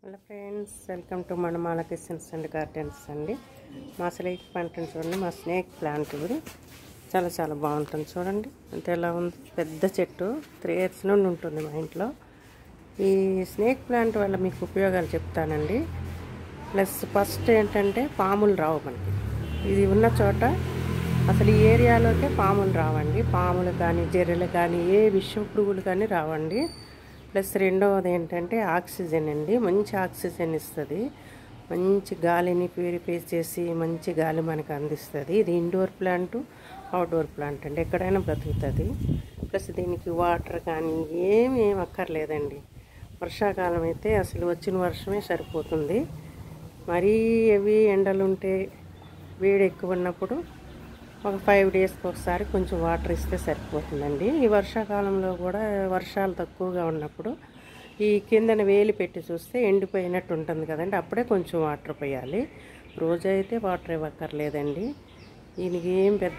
hello friends welcome to మనమాల kitchens and gardens అండి మా స్నేక్ ప్లాంట్ చూడండి మా స్నేక్ ప్లాంట్ ఇది చాలా చాలా బాగుంటుంది చూడండి అంటే ఎలా ఉంది పెద్ద చెట్టు త్రీ ఇయర్స్ నుండి ఉంటుంది మా ఇంట్లో ఈ స్నేక్ ప్లాంట్ వల్ల మీకు ఉపయోగాలు చెప్తానండి ప్లస్ ఫస్ట్ ఏంటంటే పాములు రావు మనకి ఇది ఉన్న చోట అసలు ఈ ఏరియాలోకే పాములు రావండి పాములు కానీ జర్రెలు కానీ ఏ విష పురుగులు కానీ రావండి ప్లస్ రెండవది ఏంటంటే ఆక్సిజన్ అండి మంచి ఆక్సిజన్ ఇస్తుంది మంచి గాలిని ప్యూరిఫై చేసి మంచి గాలి మనకు అందిస్తుంది ఇది ఇండోర్ ప్లాంట్ అవుట్డోర్ ప్లాంట్ అండి ఎక్కడైనా బ్రతుకుతుంది ప్లస్ దీనికి వాటర్ కానీ ఏమి ఏం అక్కర్లేదండి వర్షాకాలం అయితే అసలు వచ్చిన వర్షమే సరిపోతుంది మరీ హెవీ ఎండలు ఉంటే వేడి ఎక్కువ ఉన్నప్పుడు ఒక ఫైవ్ డేస్కి ఒకసారి కొంచెం వాటర్ ఇస్తే సరిపోతుందండి ఈ వర్షాకాలంలో కూడా వర్షాలు తక్కువగా ఉన్నప్పుడు ఈ కిందన వేలి పెట్టి చూస్తే ఎండిపోయినట్టు ఉంటుంది కదండి అప్పుడే కొంచెం వాటర్ పోయాలి రోజు అయితే వాటర్ ఇవ్వక్కర్లేదండి దీనికి ఏం పెద్ద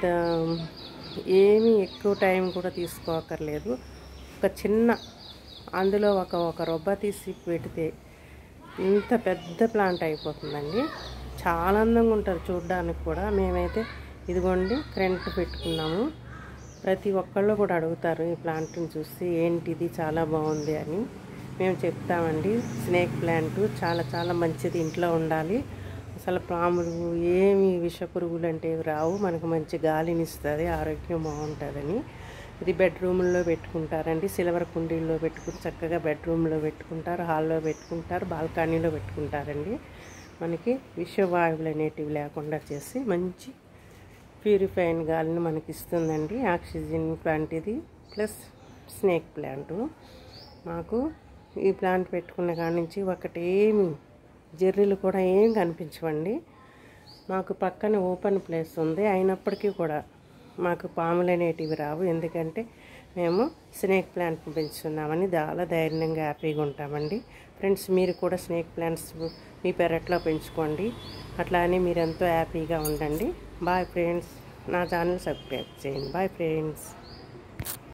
ఏమీ ఎక్కువ టైం కూడా తీసుకోక్కర్లేదు ఒక చిన్న అందులో ఒక ఒక రొబ్బ తీసి పెడితే ఇంత పెద్ద ప్లాంట్ అయిపోతుందండి చాలా అందంగా ఉంటుంది చూడడానికి కూడా మేమైతే ఇదిగోండి కరెంట్ పెట్టుకున్నాము ప్రతి ఒక్కళ్ళు కూడా అడుగుతారు ఈ ప్లాంట్ని చూసి ఏంటిది చాలా బాగుంది అని మేము చెప్తామండి స్నేక్ ప్లాంట్ చాలా చాలా మంచిది ఇంట్లో ఉండాలి అసలు పాములు ఏమి విష పురుగులు అంటే రావు మనకు మంచి గాలిని ఇస్తుంది ఆరోగ్యం బాగుంటుందని ఇది బెడ్రూమ్లో పెట్టుకుంటారండి సిల్వర్ కుండీల్లో పెట్టుకుని చక్కగా బెడ్రూమ్లో పెట్టుకుంటారు హాల్లో పెట్టుకుంటారు బాల్కనీలో పెట్టుకుంటారండి మనకి విషవాయువులు అనేటివి లేకుండా చేసి మంచి ప్యూరిఫైన్ గాలిని మనకి ఇస్తుందండి ఆక్సిజన్ ప్లాంట్ ఇది ప్లస్ స్నేక్ ప్లాంట్ మాకు ఈ ప్లాంట్ పెట్టుకున్న కాడి నుంచి ఒకటేమి జర్రీలు కూడా ఏం కనిపించవండి మాకు పక్కన ఓపెన్ ప్లేస్ ఉంది అయినప్పటికీ కూడా మాకు పాములు అనేటివి రావు ఎందుకంటే మేము స్నేక్ ప్లాంట్ పెంచుతున్నామని చాలా ధైర్యంగా హ్యాపీగా ఉంటామండి ఫ్రెండ్స్ మీరు కూడా స్నేక్ ప్లాంట్స్ మీ పెరట్లో పెంచుకోండి అట్లా అని మీరు ఎంతో హ్యాపీగా ఉండండి బాయ్ ఫ్రెండ్స్ నా ఛానల్ సబ్స్క్రైబ్ చేయండి బాయ్ ఫ్రెండ్స్